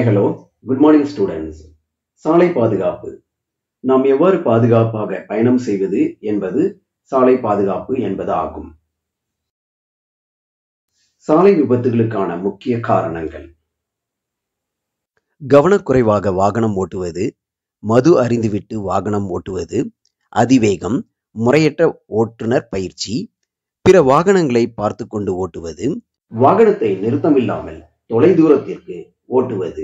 hello good morning students சாலை பாதுகாப்பு நாம் எவ்வாறு பாதுகாப்பாக பயணம் செய்வது என்பது சாலை பாதுகாப்பு என்பது ஆகும் சாலை விபத்துகளுக்கான முக்கிய காரணங்கள் கவனக்குறைவாக வாகனம் ஓட்டுவது மது அறிந்துவிட்டு வாகனம் ஓட்டுவது அதிவேகம் முறையற்ற ஓட்டுநர் பயிற்சி பிற வாகனங்களை பார்த்து கொண்டு ஓட்டுவது வாகனத்தை நிறுத்தமில்லாமல் தொலைதூரத்திற்கு ஓட்டுவது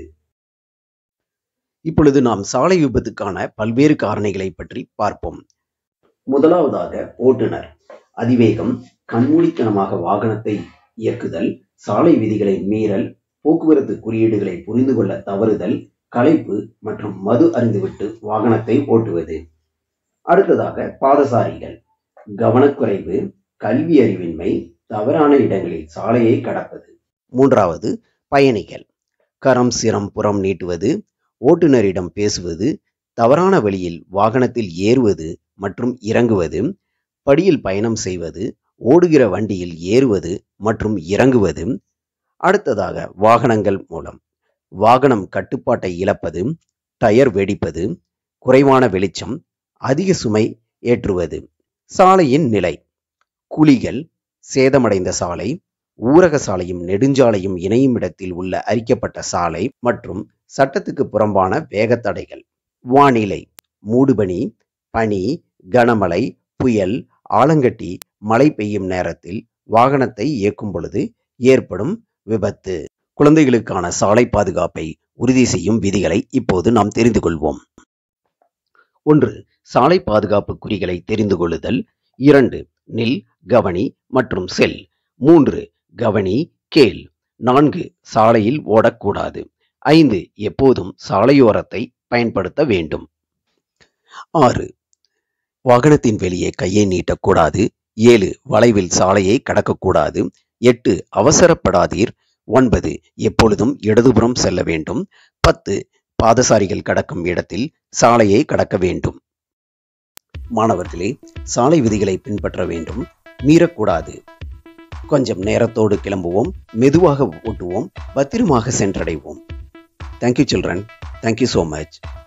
இப்பொழுது நாம் சாலை விபத்துக்கான பல்வேறு காரணிகளை பற்றி பார்ப்போம் முதலாவதாக ஓட்டுநர் அதிவேகம் கண்மூடித்தனமாக வாகனத்தை இயக்குதல் சாலை விதிகளை மீறல் போக்குவரத்து குறியீடுகளை புரிந்து கொள்ள தவறுதல் களைப்பு மற்றும் மது அறிந்துவிட்டு வாகனத்தை ஓட்டுவது அடுத்ததாக பாதசாரிகள் கவனக்குறைவு கல்வி அறிவின்மை தவறான இடங்களில் சாலையை கடப்பது மூன்றாவது பயணிகள் கரம் சிரம் புறம் நீட்டுவது ஓட்டுநரிடம் பேசுவது தவறான வழியில் வாகனத்தில் ஏறுவது மற்றும் இறங்குவது படியில் பயணம் செய்வது ஓடுகிற வண்டியில் ஏறுவது மற்றும் இறங்குவது அடுத்ததாக வாகனங்கள் மூலம் வாகனம் கட்டுப்பாட்டை இழப்பது டயர் வெடிப்பது குறைவான வெளிச்சம் அதிக சுமை ஏற்றுவது சாலையின் நிலை குழிகள் சேதமடைந்த சாலை ஊரக சாலையும் நெடுஞ்சாலையும் இணையும் இடத்தில் உள்ள அரிக்கப்பட்ட சாலை மற்றும் சட்டத்துக்கு புறம்பான வேகத்தடைகள் வானிலை மூடுபனி பனி கனமழை புயல் ஆலங்கட்டி மழை பெய்யும் நேரத்தில் வாகனத்தை இயக்கும் பொழுது ஏற்படும் விபத்து குழந்தைகளுக்கான சாலை பாதுகாப்பை உறுதி செய்யும் விதிகளை இப்போது நாம் தெரிந்து கொள்வோம் ஒன்று சாலை பாதுகாப்பு குறிகளை தெரிந்து கொள்ளுதல் இரண்டு நில் கவனி மற்றும் செல் மூன்று கவனி கேள் நான்கு சாலையில் ஓடக்கூடாது ஐந்து எப்போதும் சாலையோரத்தை பயன்படுத்த வேண்டும் ஆறு வாகனத்தின் வெளியே கையை நீட்டக்கூடாது ஏழு வளைவில் சாலையை கடக்கக்கூடாது எட்டு அவசரப்படாதீர் ஒன்பது எப்பொழுதும் இடதுபுறம் செல்ல வேண்டும் பத்து பாதசாரிகள் கடக்கும் இடத்தில் சாலையை கடக்க வேண்டும் மாணவர்களே சாலை விதிகளை பின்பற்ற வேண்டும் மீறக்கூடாது கொஞ்சம் நேரத்தோடு கிளம்புவோம் மெதுவாக ஓட்டுவோம் பத்திரமாக சென்றடைவோம் thank you children thank you so much